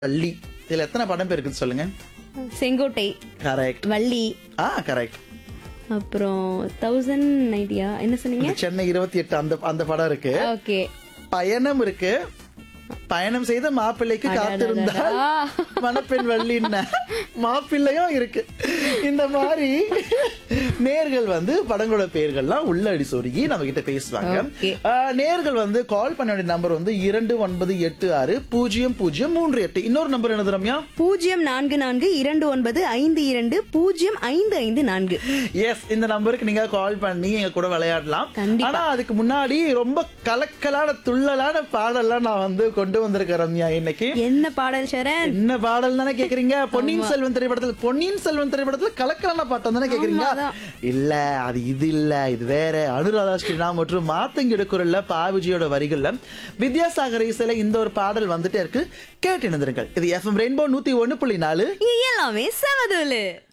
வள்ளி இதுல எத்தனை படம் பேர் இருக்குது சொல்லுங்க செங்கோட்டை கரெக்ட் வள்ளி ஆ கரெக்ட் அப்புறம் தௌசண்ட் நைன்டியா என்ன சொன்னீங்க சென்னை இருபத்தி எட்டு அந்த அந்த படம் இருக்கு ஓகே பயணம் இருக்கு பயணம் செய்த மாப்பிள்ளைக்கு காத்திருந்தால் மணப்பெண் வள்ளின்ன மாப்பிள்ளையும் இருக்கு இந்த மாதிரி நேர்கள் வந்து படங்களோட பெயர்கள்லாம் உள்ளடி சொருகி நம்ம கிட்ட பேசுவாங்க Okay. ஆஹ், நேர்கள் வந்து கால் பண்ண வேண்டிய நம்பர் வந்து இரண்டு ஒன்பது எட்டு ஆறு பூஜ்ஜியம் பூஜ்ஜியம் மூன்று எட்டு இன்னொரு நம்பர் என்னது ரம்யா பூஜ்ஜியம் நான்கு நான்கு இரண்டு ஒன்பது ஐந்து இரண்டு பூஜ்ஜியம் ஐந்து ஐந்து நான்கு எஸ் இந்த நம்பருக்கு நீங்க கால் பண்ணி எங்க கூட விளையாடலாம் கண்டிப்பா. ஆனா அதுக்கு முன்னாடி ரொம்ப கலக்கலான துள்ளலான பாடல்லாம் நான் வந்து கொண்டு வந்திருக்கேன் ரம்யா இன்னைக்கு என்ன பாடல் சரண் என்ன பாடல் தானே கேக்குறீங்க பொன்னியின் செல்வன் திரைப்படத்துல பொன்னியின் செல்வன் திரைப்படத்துல கலக்கலான பாட்டம் தானே கேக்குறீங்க அதான். இல்ல அது இது இல்ல இது வேற அனுராதா ஸ்ரீனா மற்றும் மாத்தங்கிட குரல்ல பாவிஜியோட வரிகள்ல வித்யாசாகர் இசையில இந்த ஒரு பாடல் வந்துட்டே இருக்கு கேட்டு இணைந்திருங்கள் இது எஃப்எம் ரெயின்போ நூத்தி ஒண்ணு புள்ளி நாலு இங்க எல்லாமே சமதூலு